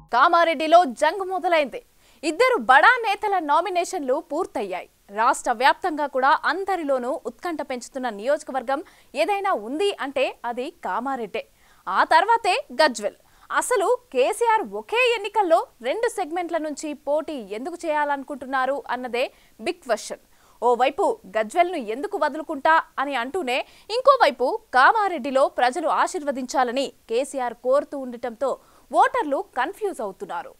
కామారెడ్డిలో జంగ్ మొదలైంది ఇద్దరు బడా నేతల నామినేషన్లు పూర్తయ్యాయి రాష్ట్ర వ్యాప్తంగా కూడా అందరిలోనూ ఉత్కంఠ పెంచుతున్న నియోజకవర్గం ఏదైనా ఉంది అంటే అది కామారెడ్డే ఆ తర్వాతే గజ్వెల్ అసలు కేసీఆర్ ఒకే ఎన్నికల్లో రెండు సెగ్మెంట్ల నుంచి పోటీ ఎందుకు చేయాలనుకుంటున్నారు అన్నదే బిగ్ క్వశ్చన్ ఓవైపు గజ్వెల్ను ఎందుకు వదులుకుంటా అని అంటూనే ఇంకోవైపు కామారెడ్డిలో ప్రజలు ఆశీర్వదించాలని కేసీఆర్ కోరుతూ ఉండటంతో ఓటర్లు కన్ఫ్యూజ్ అవుతున్నారు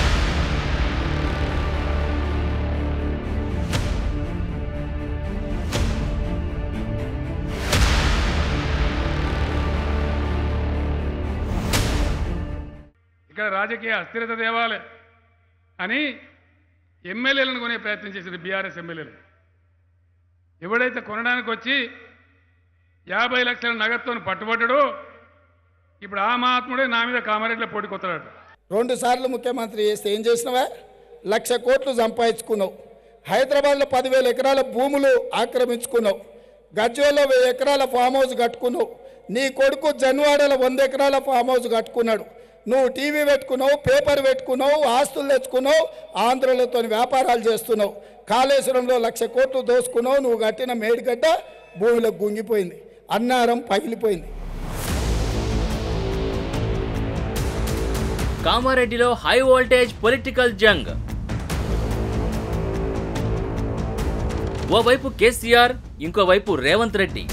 ఇక్కడ రాజకీయ అస్థిరత తేవాలి అని ఎమ్మెల్యేలను కొనే ప్రయత్నం చేసింది బీఆర్ఎస్ ఎమ్మెల్యేలు ఎవడైతే కొనడానికి వచ్చి యాభై లక్షల నగదుతో పట్టుబడ్డాడో ఇప్పుడు ఆ మహాత్ముడే నా మీద కామారెడ్డిలో పోటీకొత్తాడట రెండు సార్లు ముఖ్యమంత్రి చేస్తే ఏం చేసినవా లక్ష కోట్లు సంపాదించుకున్నావు హైదరాబాద్లో పదివేల ఎకరాల భూములు ఆక్రమించుకున్నావు గజ్వేల్లో వెయ్యి ఎకరాల ఫామ్ హౌస్ కట్టుకున్నావు నీ కొడుకు జన్వాడలో వంద ఎకరాల ఫామ్ హౌస్ కట్టుకున్నాడు నువ్వు టీవీ పెట్టుకున్నావు పేపర్ పెట్టుకున్నావు ఆస్తులు తెచ్చుకున్నావు ఆంధ్రలతో వ్యాపారాలు చేస్తున్నావు కాళేశ్వరంలో లక్ష కోట్లు దోసుకున్నావు నువ్వు కట్టిన మేడిగడ్డ భూమిలో గుంగిపోయింది అన్నారం పగిలిపోయింది కామారెడ్డిలో హై వోల్టేజ్ పొలిటికల్ జంగ్ ఓవైపు కేసీఆర్ ఇంకోవైపు రేవంత్ రెడ్డి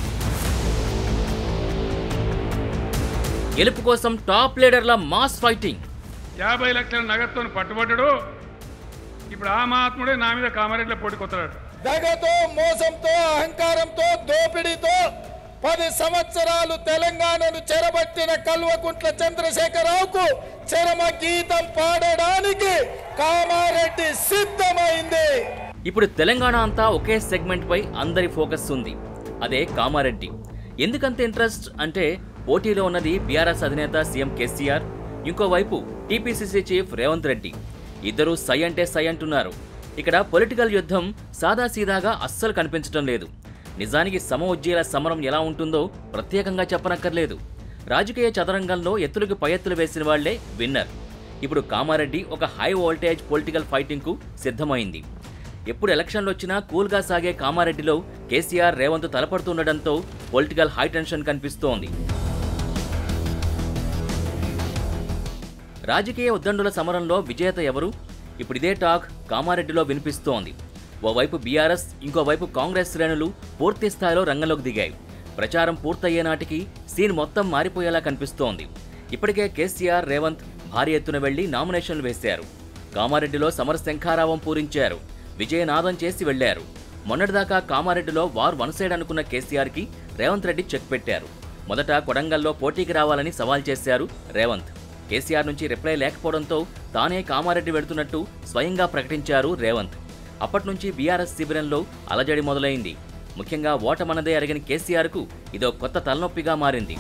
గెలుపు కోసం టాప్ లీడర్ల మాస్ ఫైటింగ్ యాభై లక్షల నగదుతో పట్టుబడ్డాడో ఇప్పుడు ఆ మహాత్ముడే నా మీద కామారెడ్డిలో పోటీకొత్తాడట దగతో మోసంతో అహంకారంతో దోపిడీతో పది సంవత్సరాలు తెలంగాణను చెరబట్టిన కల్వకుంట్ల చంద్రశేఖరరావుకు చరమ గీతం పాడడానికి కామారెడ్డి సిద్ధమైంది ఇప్పుడు తెలంగాణ అంతా ఒకే సెగ్మెంట్ పై అందరి ఫోకస్ ఉంది అదే కామారెడ్డి ఎందుకంత ఇంట్రెస్ట్ అంటే పోటీలో ఉన్నది బీఆర్ఎస్ అధినేత సీఎం కేసీఆర్ ఇంకోవైపు టీపీసీసీ చీఫ్ రేవంత్ రెడ్డి ఇద్దరూ సై అంటే సై అంటున్నారు ఇక్కడ పొలిటికల్ యుద్ధం సాదాసీదాగా అస్సలు కనిపించడం లేదు నిజానికి సమఉజ్జీల సమరం ఎలా ఉంటుందో ప్రత్యేకంగా చెప్పనక్కర్లేదు రాజకీయ చదరంగంలో ఎత్తులకు పై ఎత్తులు వేసిన వాళ్లే విన్నర్ ఇప్పుడు కామారెడ్డి ఒక హై వోల్టేజ్ పొలిటికల్ ఫైటింగ్కు సిద్ధమైంది ఎప్పుడు ఎలక్షన్లు వచ్చినా కూల్గా సాగే కామారెడ్డిలో కేసీఆర్ రేవంత్ తలపడుతుండటంతో పొలిటికల్ హై టెన్షన్ కనిపిస్తోంది రాజకీయ ఉద్దండుల సమరంలో విజేత ఎవరు ఇప్పుడు ఇదే టాక్ కామారెడ్డిలో వినిపిస్తోంది ఓవైపు బీఆర్ఎస్ ఇంకోవైపు కాంగ్రెస్ శ్రేణులు పూర్తి స్థాయిలో రంగంలోకి దిగాయి ప్రచారం పూర్తయ్యే నాటికి సీన్ మొత్తం మారిపోయేలా కనిపిస్తోంది ఇప్పటికే కేసీఆర్ రేవంత్ భారీ ఎత్తున వెళ్లి నామినేషన్లు వేశారు కామారెడ్డిలో సమర శంఖారావం పూరించారు విజయనాదం చేసి వెళ్లారు మొన్నటిదాకా కామారెడ్డిలో వార్ వన్ సైడ్ అనుకున్న కేసీఆర్కి రేవంత్ రెడ్డి చెక్ పెట్టారు మొదట కొడంగల్లో పోటీకి రావాలని సవాల్ చేశారు రేవంత్ కేసీఆర్ నుంచి రిప్లై లేకపోవడంతో తానే కామారెడ్డి వెడుతున్నట్టు స్వయంగా ప్రకటించారు రేవంత్ అప్పటి నుంచి బీఆర్ఎస్ శిబిరంలో అలజడి మొదలైంది ముఖ్యంగా ఓటమన్నదే అడిగిన కేసీఆర్కు ఇదో కొత్త తలనొప్పిగా మారింది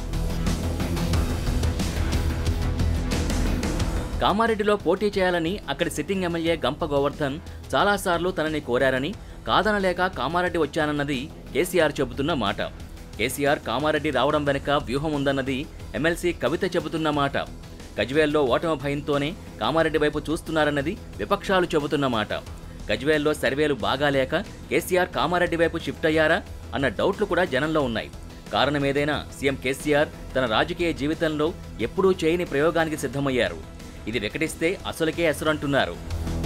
కామారెడ్డిలో పోటీ చేయాలని అక్కడి సిట్టింగ్ ఎమ్మెల్యే గంప గోవర్ధన్ చాలాసార్లు తనని కోరారని కాదనలేక కామారెడ్డి వచ్చానన్నది కేసీఆర్ చెబుతున్న మాట కేసీఆర్ కామారెడ్డి రావడం వెనుక వ్యూహం ఉందన్నది ఎమ్మెల్సీ కవిత చెబుతున్న మాట గజ్వేల్లో ఓటమి భయంతోనే కామారెడ్డి వైపు చూస్తున్నారన్నది విపక్షాలు చెబుతున్న మాట గజ్వేల్లో సర్వేలు బాగాలేక కేసీఆర్ కామారెడ్డి వైపు షిఫ్ట్ అయ్యారా అన్న డౌట్లు కూడా జనంలో ఉన్నాయి కారణమేదైనా సీఎం కేసీఆర్ తన రాజకీయ జీవితంలో ఎప్పుడూ చేయని ప్రయోగానికి సిద్ధమయ్యారు ఇది వికటిస్తే అసలుకే ఎసరంటున్నారు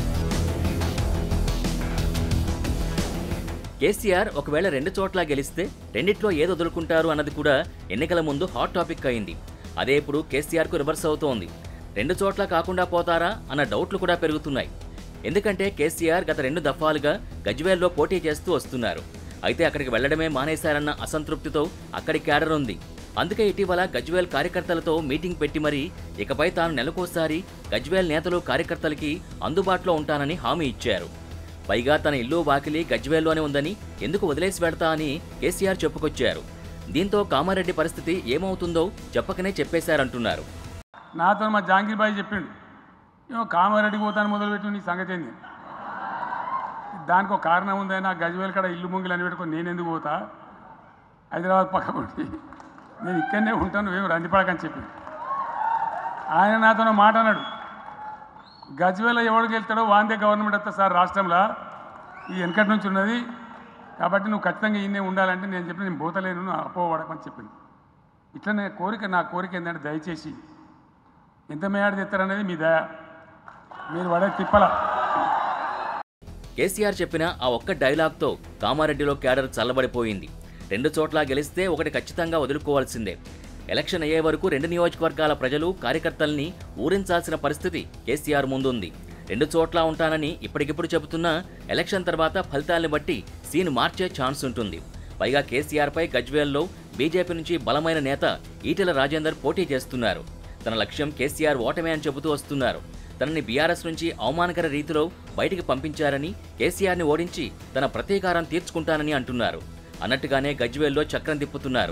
కేసీఆర్ ఒకవేళ రెండు చోట్ల గెలిస్తే రెండిట్లో ఏది వదులుకుంటారు అన్నది కూడా ఎన్నికల ముందు హాట్ టాపిక్ అయింది అదే ఇప్పుడు కేసీఆర్కు రివర్స్ అవుతోంది రెండు చోట్ల కాకుండా పోతారా అన్న డౌట్లు కూడా పెరుగుతున్నాయి ఎందుకంటే కేసీఆర్ గత రెండు దఫాలుగా గజ్వేల్లో పోటీ చేస్తూ వస్తున్నారు అయితే అక్కడికి వెళ్లడమే మానేశారన్న అసంతృప్తితో అక్కడి క్యాడర్ ఉంది అందుకే ఇటీవల గజ్వేల్ కార్యకర్తలతో మీటింగ్ పెట్టి మరీ ఇకపై తాను నెలకోసారి గజ్వేల్ నేతలు కార్యకర్తలకి అందుబాటులో ఉంటానని హామీ ఇచ్చారు పైగా తన ఇల్లు వాకిలి గజ్వేల్లోనే ఉందని ఎందుకు వదిలేసి వెడతా అని కేసీఆర్ చెప్పుకొచ్చారు దీంతో కామారెడ్డి పరిస్థితి ఏమవుతుందో చెప్పకనే చెప్పేశారంటున్నారు నాతో మా జాంగీర్ బాయ్ చెప్పిండు ఏమో కామారెడ్డికి పోతాను మొదలుపెట్టి నీ సంగతి ఏంది దానికి ఒక కారణం ఉందైనా గజ్వేల్ కాడ ఇల్లు ముంగిలు అని పెట్టుకొని నేను ఎందుకు పోతా హైదరాబాద్ పక్క కొట్టి నేను ఇక్కడనే ఉంటాను ఏం రందిపడకని చెప్పి ఆయన నాతో మాట అన్నాడు గజ్వేల ఎవరికి వెళ్తాడో వాందే గవర్నమెంట్ వస్తా సార్ రాష్ట్రంలో ఈ వెనకటి నుంచి ఉన్నది కాబట్టి నువ్వు ఖచ్చితంగా ఈయనే ఉండాలంటే నేను చెప్పి నేను పోతలేను నువ్వు అపోవడమని చెప్పింది ఇట్లనే కోరిక నా కోరిక ఏంటంటే దయచేసి ఎంత మేయాడు తెస్తారనేది మీ దయ మీరు పడే తిప్పల కేసీఆర్ చెప్పిన ఆ ఒక్క డైలాగ్తో కామారెడ్డిలో క్యాడర్ చల్లబడిపోయింది రెండు చోట్ల గెలిస్తే ఒకటి ఖచ్చితంగా వదులుకోవాల్సిందే ఎలక్షన్ అయ్యే వరకు రెండు నియోజకవర్గాల ప్రజలు కార్యకర్తల్ని ఊరించాల్సిన పరిస్థితి కేసీఆర్ ముందుంది రెండు చోట్ల ఉంటానని ఇప్పటికిప్పుడు చెబుతున్నా ఎలక్షన్ తర్వాత ఫలితాల్ని బట్టి సీన్ మార్చే ఛాన్స్ ఉంటుంది పైగా కేసీఆర్పై గజ్వేల్లో బీజేపీ నుంచి బలమైన నేత ఈటెల రాజేందర్ పోటీ చేస్తున్నారు తన లక్ష్యం కేసీఆర్ ఓటమే అని చెబుతూ వస్తున్నారు తనని బీఆర్ఎస్ నుంచి అవమానకర రీతిలో బయటికి పంపించారని కేసీఆర్ని ఓడించి తన ప్రతీకారం తీర్చుకుంటానని అంటున్నారు అన్నట్టుగానే గజ్వేల్లో చక్రం తిప్పుతున్నారు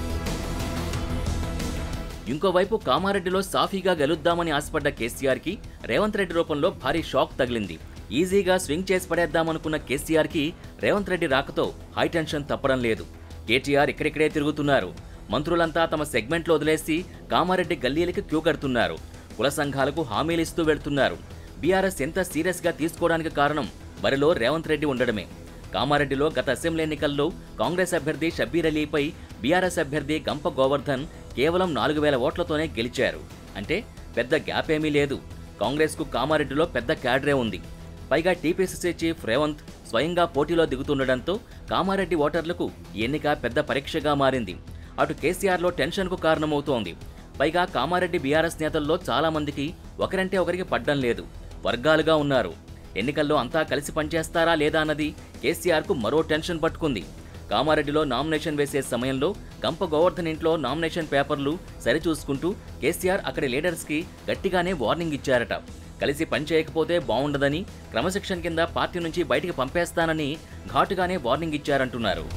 ఇంకోవైపు కామారెడ్డిలో సాఫీగా గెలుద్దామని ఆశపడ్డ కేసీఆర్కి రేవంత్ రెడ్డి రూపంలో భారీ షాక్ తగిలింది ఈజీగా స్వింగ్ చేసి పడేద్దామనుకున్న కేసీఆర్కి రేవంత్ రెడ్డి రాకతో హై టెన్షన్ తప్పడం లేదు కేటీఆర్ ఇక్కడిక్కడే తిరుగుతున్నారు మంత్రులంతా తమ సెగ్మెంట్లో వదిలేసి కామారెడ్డి గల్లీలకి క్యూ కడుతున్నారు కుల సంఘాలకు హామీలిస్తూ వెళ్తున్నారు బీఆర్ఎస్ ఎంత సీరియస్గా తీసుకోవడానికి కారణం బరిలో రేవంత్ రెడ్డి ఉండడమే కామారెడ్డిలో గత అసెంబ్లీ ఎన్నికల్లో కాంగ్రెస్ అభ్యర్థి షబ్బీర్ అలీపై బీఆర్ఎస్ అభ్యర్థి గంప గోవర్ధన్ కేవలం నాలుగు వేల ఓట్లతోనే గెలిచారు అంటే పెద్ద గ్యాప్ ఏమీ లేదు కాంగ్రెస్కు కామారెడ్డిలో పెద్ద క్యాడరే ఉంది పైగా టీపీసీసీ చీఫ్ రేవంత్ స్వయంగా పోటీలో దిగుతుండడంతో కామారెడ్డి ఓటర్లకు ఈ ఎన్నిక పెద్ద పరీక్షగా మారింది అటు కేసీఆర్లో టెన్షన్కు కారణమవుతోంది పైగా కామారెడ్డి బీఆర్ఎస్ నేతల్లో చాలా మందికి ఒకరంటే ఒకరికి పడ్డం లేదు వర్గాలుగా ఉన్నారు ఎన్నికల్లో అంతా కలిసి పనిచేస్తారా లేదా అన్నది కేసీఆర్కు మరో టెన్షన్ పట్టుకుంది కామారెడ్డిలో నామినేషన్ వేసే సమయంలో గంప గోవర్ధన్ ఇంట్లో నామినేషన్ పేపర్లు సరిచూసుకుంటూ కేసీఆర్ అక్కడి లీడర్స్కి గట్టిగానే వార్నింగ్ ఇచ్చారట కలిసి పనిచేయకపోతే బాగుండదని క్రమశిక్షణ కింద పార్టీ నుంచి బయటికి పంపేస్తానని ఘాటుగానే వార్నింగ్ ఇచ్చారంటున్నారు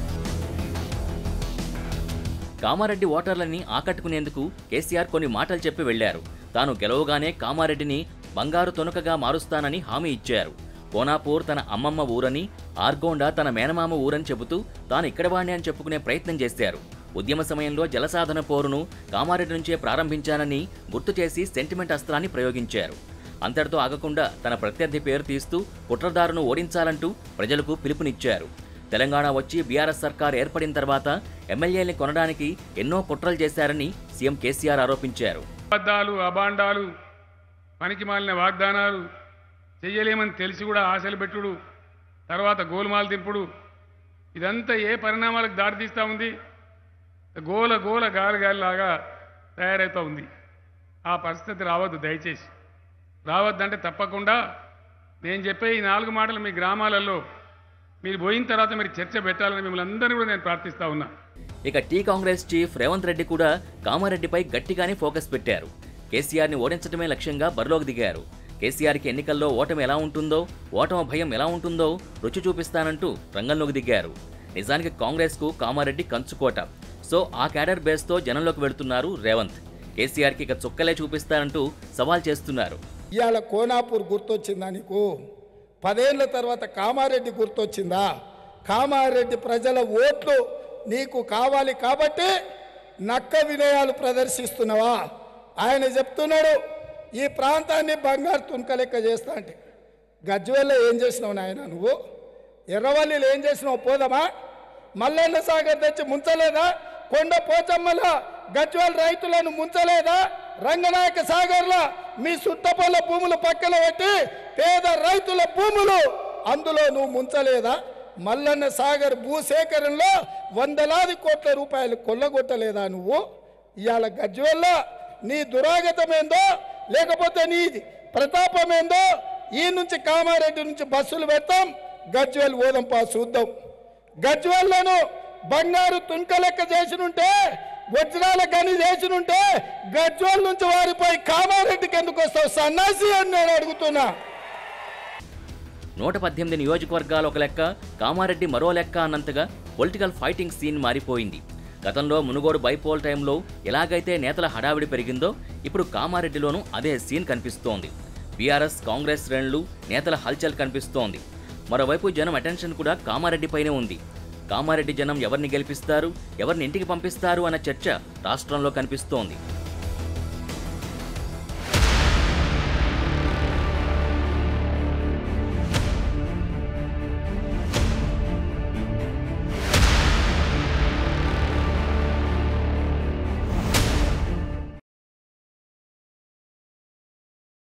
కామారెడ్డి ఓటర్లని ఆకట్టుకునేందుకు కేసీఆర్ కొన్ని మాటలు చెప్పి వెళ్లారు తాను గెలవగానే కామారెడ్డిని బంగారు తొనకగా మారుస్తానని హామీ ఇచ్చారు కోనాపూర్ తన అమ్మమ్మ ఊరని ఆర్గోండ తన మేనమామ ఊరని చెబుతూ తాను ఇక్కడవాణ్ణి అని చెప్పుకునే ప్రయత్నం చేశారు ఉద్యమ సమయంలో జలసాధన పోరును కామారెడ్డి నుంచే ప్రారంభించానని గుర్తు చేసి సెంటిమెంట్ అస్త్రాన్ని ప్రయోగించారు అంతటితో ఆగకుండా తన ప్రత్యర్థి పేరు తీస్తూ కుట్రదారును ఓడించాలంటూ ప్రజలకు పిలుపునిచ్చారు తెలంగాణ వచ్చి బీఆర్ఎస్ సర్కార్ ఏర్పడిన తర్వాత ఎమ్మెల్యేల్ని కొనడానికి ఎన్నో కుట్రలు చేశారని సీఎం కేసీఆర్ ఆరోపించారు అబద్ధాలు అబాండాలు పనికి మాలిన వాగ్దానాలు చెయ్యలేమని తెలిసి కూడా ఆశలు పెట్టుడు తర్వాత గోలుమాలు దింపుడు ఇదంతా ఏ పరిణామాలకు దారితీస్తూ ఉంది గోల గోల గాలి గాలిలాగా తయారవుతూ ఉంది ఆ పరిస్థితి రావద్దు దయచేసి రావద్దంటే తప్పకుండా నేను చెప్పే ఈ నాలుగు మాటలు మీ గ్రామాలలో మీరు పోయిన తర్వాత మీరు చర్చ పెట్టాలని మిమ్మల్ని అందరినీ కూడా నేను ప్రార్థిస్తా ఉన్నా ఇక టీ కాంగ్రెస్ చీఫ్ రేవంత్ రెడ్డి కూడా కామారెడ్డిపై గట్టిగానే ఫోకస్ పెట్టారు కేసీఆర్ని ఓడించడమే లక్ష్యంగా బరిలోకి దిగారు కేసీఆర్కి ఎన్నికల్లో ఓటమి ఎలా ఉంటుందో ఓటమ భయం ఎలా ఉంటుందో రుచి చూపిస్తానంటూ రంగంలోకి దిగారు నిజానికి కాంగ్రెస్కు కామారెడ్డి కంచుకోట సో ఆ క్యాడర్ బేస్తో జనంలోకి వెళుతున్నారు రేవంత్ కేసీఆర్కి ఇక చుక్కలే చూపిస్తారంటూ సవాల్ చేస్తున్నారు ఇవాళ కోనాపూర్ గుర్తొచ్చిందా నీకు పదేళ్ల తర్వాత కామారెడ్డి గుర్తొచ్చిందా కామారెడ్డి ప్రజల ఓట్లు నీకు కావాలి కాబట్టి నక్క వినయాలు ప్రదర్శిస్తున్నావా ఆయన చెప్తున్నాడు ఈ ప్రాంతాన్ని బంగారు తునక లెక్క చేస్తా అంటే గజ్వేల్లో ఏం చేసినావు నాయన నువ్వు ఎర్రవల్లిలో ఏం చేసినావు పోదామా మల్లన్న సాగర్ తెచ్చి ముంచలేదా కొండ పోచమ్మల గజ్వేల్ రైతులను ముంచలేదా రంగనాయక సాగర్ల మీ సుట్టపల్ల భూములు పక్కన పెట్టి పేద రైతుల భూములు అందులో నువ్వు ముంచలేదా మల్లన్న సాగర్ భూసేకరణలో వందలాది కోట్ల రూపాయలు కొల్లగొట్టలేదా నువ్వు ఇవాళ గజ్వేల్లో నీ దురాగతమేందో లేకపోతే నీ ప్రతాపమేందో ఈ నుంచి కామారెడ్డి నుంచి బస్సులు పెడతాం గజ్వేల్ పోదాం పా చూద్దాం గజ్వేల్లోను బంగారు తుంక లెక్క చేసినుంటే వజ్రాల గని చేసినుంటే గజ్వేల్ నుంచి వారిపై కామారెడ్డికి ఎందుకు వస్తావు సన్నాసి అని నేను అడుగుతున్నా నూట పద్దెనిమిది నియోజకవర్గాలు ఒక లెక్క కామారెడ్డి మరో లెక్క అన్నంతగా పొలిటికల్ ఫైటింగ్ సీన్ మారిపోయింది గతంలో మునుగోడు బైపోల్ టైంలో ఎలాగైతే నేతల హడావిడి పెరిగిందో ఇప్పుడు కామారెడ్డిలోనూ అదే సీన్ కనిపిస్తోంది బీఆర్ఎస్ కాంగ్రెస్ శ్రేణులు నేతల హల్చల్ కనిపిస్తోంది మరోవైపు జనం అటెన్షన్ కూడా కామారెడ్డిపైనే ఉంది కామారెడ్డి జనం ఎవరిని గెలిపిస్తారు ఎవరిని ఇంటికి పంపిస్తారు అన్న చర్చ రాష్ట్రంలో కనిపిస్తోంది